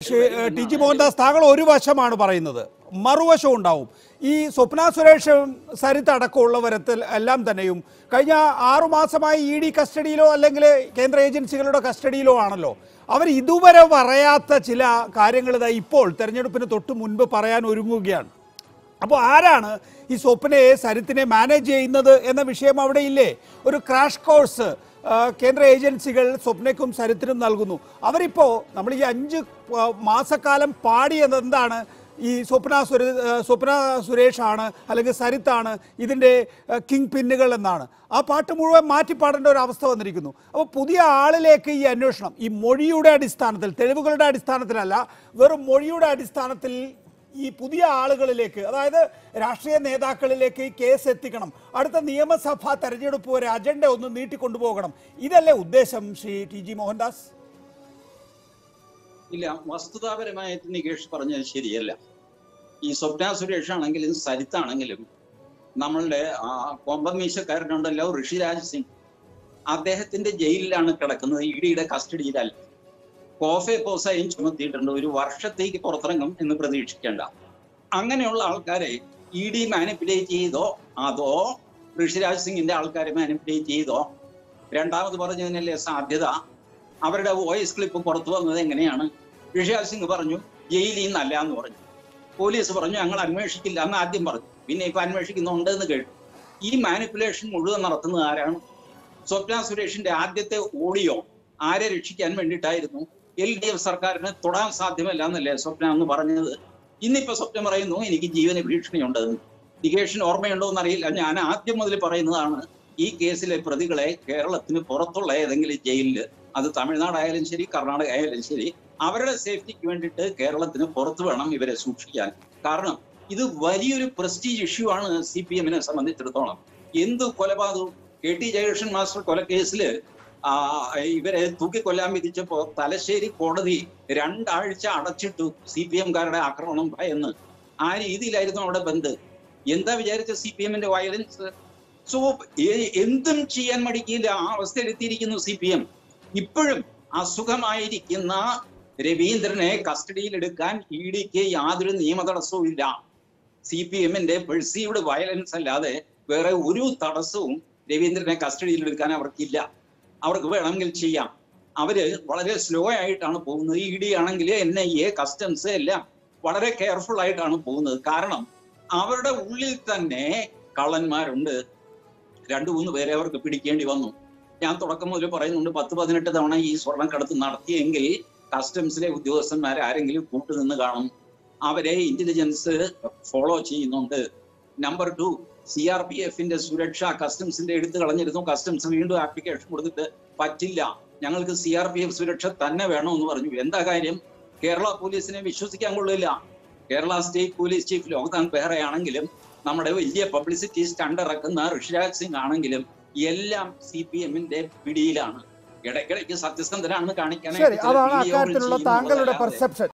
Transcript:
Shri- T G Mohandas താങ്കൾ ഒരു വശമാണ് പറയുന്നത് മറുവശം ഉണ്ടാവും ഈ സ്വപ്ന സുരേഷും സരിത്ത് അടക്കമുള്ളവരത്തിൽ എല്ലാം തന്നെയും കഴിഞ്ഞ ആറുമാസമായി ഇ ഡി കസ്റ്റഡിയിലോ അല്ലെങ്കിൽ കേന്ദ്ര ഏജൻസികളുടെ കസ്റ്റഡിയിലോ ആണല്ലോ അവർ ഇതുവരെ പറയാത്ത ചില കാര്യങ്ങൾ ഇതാ ഇപ്പോൾ തെരഞ്ഞെടുപ്പിന് തൊട്ട് മുൻപ് പറയാൻ ഒരുങ്ങുകയാണ് അപ്പോൾ ആരാണ് ഈ സ്വപ്നയെ സരിത്തിനെ മാനേജ് ചെയ്യുന്നത് എന്ന വിഷയം അവിടെ ഇല്ലേ ഒരു ക്രാഷ് കോഴ്സ് ആ, കേന്ദ്ര ഏജൻസികൾ സ്വപ്നയ്ക്കും സരിത്തിനും നൽകുന്നു അവരിപ്പോൾ നമ്മൾ ഈ അഞ്ച് ആ, മാസക്കാലം പാടിയത് എന്താണ് ഈ സ്വപ്ന സുര ആ, സ്വപ്ന സുരേഷാണ് അല്ലെങ്കിൽ സരിത്താണ് ഇതിൻ്റെ കിങ് പിന്നുകൾ എന്നാണ് ആ പാട്ട് മുഴുവൻ മാറ്റി പാടേണ്ട ഒരു അവസ്ഥ വന്നിരിക്കുന്നു അപ്പോൾ പുതിയ ആളിലേക്ക് ഈ അന്വേഷണം ഈ മൊഴിയുടെ അടിസ്ഥാനത്തിൽ തെളിവുകളുടെ അടിസ്ഥാനത്തിലല്ല വെറും മൊഴിയുടെ അടിസ്ഥാനത്തിൽ ഈ പുതിയ ആളുകളിലേക്ക് അതായത് രാഷ്ട്രീയ നേതാക്കളിലേക്ക് ഈ കേസ് എത്തിക്കണം അടുത്ത നിയമസഭാ തെരഞ്ഞെടുപ്പ് വരെ അജണ്ട ഒന്ന് നീട്ടിക്കൊണ്ടുപോകണം ഇതല്ലേ ഉദ്ദേശം ശ്രീ ടി ജി മോഹൻദാസ് ഇല്ല വസ്തുതാപരമായിട്ട് നികേഷ് പറഞ്ഞത് ശരിയല്ല ഈ സ്വപ്ന സുരേഷ് ആണെങ്കിലും സരിത്താണെങ്കിലും നമ്മളുടെ ആ കൊമ്പമീശക്കാരനുണ്ടല്ലോ ഋഷിരാജ് സിംഗ് അദ്ദേഹത്തിന്റെ ജയിലിലാണ് കിടക്കുന്നത് ഇ ഡിയുടെ കസ്റ്റഡിയിലല്ല കോഫെ പോസയും ചുമത്തിയിട്ടുണ്ട് ഒരു വർഷത്തേക്ക് പുറത്തിറങ്ങും എന്ന് പ്രതീക്ഷിക്കേണ്ട അങ്ങനെയുള്ള ആൾക്കാരെ ഇ ഡി മാനിപ്പുലേറ്റ് ചെയ്തോ അതോ ഋഷിരാജ് സിംഗിന്റെ ആൾക്കാരെ മാനിപ്പുലേറ്റ് ചെയ്തോ രണ്ടാമത് പറഞ്ഞതിനല്ലേ സാധ്യത അവരുടെ വോയിസ് ക്ലിപ്പ് പുറത്തു വന്നത് എങ്ങനെയാണ് ഋഷിരാജ് സിംഗ് പറഞ്ഞു ജയിലിൽ നിന്നല്ല എന്ന് പറഞ്ഞു പോലീസ് പറഞ്ഞു ഞങ്ങൾ അന്വേഷിക്കില്ല എന്ന് ആദ്യം പറഞ്ഞു പിന്നെ ഇപ്പൊ അന്വേഷിക്കുന്നുണ്ട് എന്ന് കേട്ടു ഈ മാനിപ്പുലേഷൻ മുഴുവൻ നടത്തുന്നത് ആരാണ് സ്വപ്ന സുരേഷിന്റെ ആദ്യത്തെ ഓഡിയോ ആരെ രക്ഷിക്കാൻ വേണ്ടിയിട്ടായിരുന്നു എൽ ഡി എഫ് സർക്കാരിന് തൊടാൻ സാധ്യമല്ല എന്നല്ലേ സ്വപ്ന എന്ന് പറഞ്ഞത് ഇന്നിപ്പോ സ്വപ്നം പറയുന്നു എനിക്ക് ജീവന ഭീഷണിയുണ്ടെന്ന് നികേഷിന് ഓർമ്മയുണ്ടോ എന്നറിയില്ല ഞാൻ ആദ്യം മുതൽ പറയുന്നതാണ് ഈ കേസിലെ പ്രതികളെ കേരളത്തിന് പുറത്തുള്ള ഏതെങ്കിലും ജയിലിൽ അത് തമിഴ്നാടായാലും ശരി കർണാടക ആയാലും ശരി അവരുടെ സേഫ്റ്റിക്ക് വേണ്ടിയിട്ട് കേരളത്തിന് പുറത്ത് വേണം ഇവരെ സൂക്ഷിക്കാൻ കാരണം ഇത് വലിയൊരു പ്രസ്റ്റീജ് ഇഷ്യൂ ആണ് സി പി എമ്മിനെ സംബന്ധിച്ചിടത്തോളം എന്ത് കൊലപാതകവും കെ ടി ജയകൃഷ്ണൻ മാസ്റ്റർ കൊലക്കേസില് ആ, ഇവരെ തൂക്കിക്കൊല്ലാൻ വിധിച്ചപ്പോ തലശ്ശേരി കോടതി രണ്ടാഴ്ച അടച്ചിട്ടു സി പി എംകാരുടെ ആക്രമണം ഭയന്ന് ആ രീതിയിലായിരുന്നു അവിടെ ബന്ദ് എന്താ വിചാരിച്ച സി പി എമ്മിന്റെ വയലൻസ് സോ എന്തും ചെയ്യാൻ മടിക്കില്ല ആ അവസ്ഥയിലെത്തിയിരിക്കുന്നു സി പി എം ഇപ്പോഴും അസുഖമായിരിക്കുന്ന രവീന്ദ്രനെ കസ്റ്റഡിയിൽ എടുക്കാൻ ഇ ഡിക്ക് യാതൊരു നിയമ തടസ്സവും ഇല്ല സി പി എമ്മിന്റെ പെർസീവ്ഡ് വയലൻസ് അല്ലാതെ വേറെ ഒരു തടസ്സവും രവീന്ദ്രനെ കസ്റ്റഡിയിൽ എടുക്കാൻ അവർക്കില്ല അവർക്ക് വേണമെങ്കിൽ ചെയ്യാം അവര് വളരെ സ്ലോ ആയിട്ടാണ് പോകുന്നത് ഇ ഡി ആണെങ്കിൽ എൻ ഐ എ കസ്റ്റംസ് എല്ലാം വളരെ കെയർഫുൾ ആയിട്ടാണ് പോകുന്നത് കാരണം അവരുടെ ഉള്ളിൽ തന്നെ കള്ളന്മാരുണ്ട് രണ്ടു മൂന്ന് പേരെ അവർക്ക് പിടിക്കേണ്ടി വന്നു ഞാൻ തുടക്കം മുതൽ പറയുന്നുണ്ട് പത്ത് പതിനെട്ട് തവണ ഈ സ്വർണ്ണക്കടത്ത് നടത്തിയെങ്കിൽ കസ്റ്റംസിലെ ഉദ്യോഗസ്ഥന്മാർ ആരെങ്കിലും കൂട്ടുനിന്ന് കാണും അവരെ ഇന്റലിജൻസ് ഫോളോ ചെയ്യുന്നുണ്ട് number two C R P എഫിന്റെ സുരക്ഷ കസ്റ്റംസിന്റെ എടുത്തു കളഞ്ഞിരുന്നു കസ്റ്റംസ് വീണ്ടും ആപ്ലിക്കേഷൻ കൊടുത്തിട്ട് പറ്റില്ല ഞങ്ങൾക്ക് സി ആർ പി എഫ് സുരക്ഷ തന്നെ വേണമെന്ന് പറഞ്ഞു എന്താ കാര്യം കേരള പോലീസിനെ വിശ്വസിക്കാൻ കൊള്ളില്ല Kerala state police chief Loknath Behera ആണെങ്കിലും നമ്മുടെ വലിയ പബ്ലിസിറ്റി സ്റ്റണ്ട് ഇറക്കുന്ന ഋഷിരാജ് സിംഗ് ആണെങ്കിലും എല്ലാം സി പി എമ്മിന്റെ പിടിയിലാണ് ഇടയ്ക്കിടയ്ക്ക് സത്യസന്ധനാണെന്ന് ശരി കാണിക്കാനായിട്ട് ചില അതാണ് വീഡിയോകൾ അക്കാര്യത്തിലുള്ള ചെയ്യുന്നു താങ്കളുടെ എന്നല്ലാതെ പെർസെപ്ഷൻ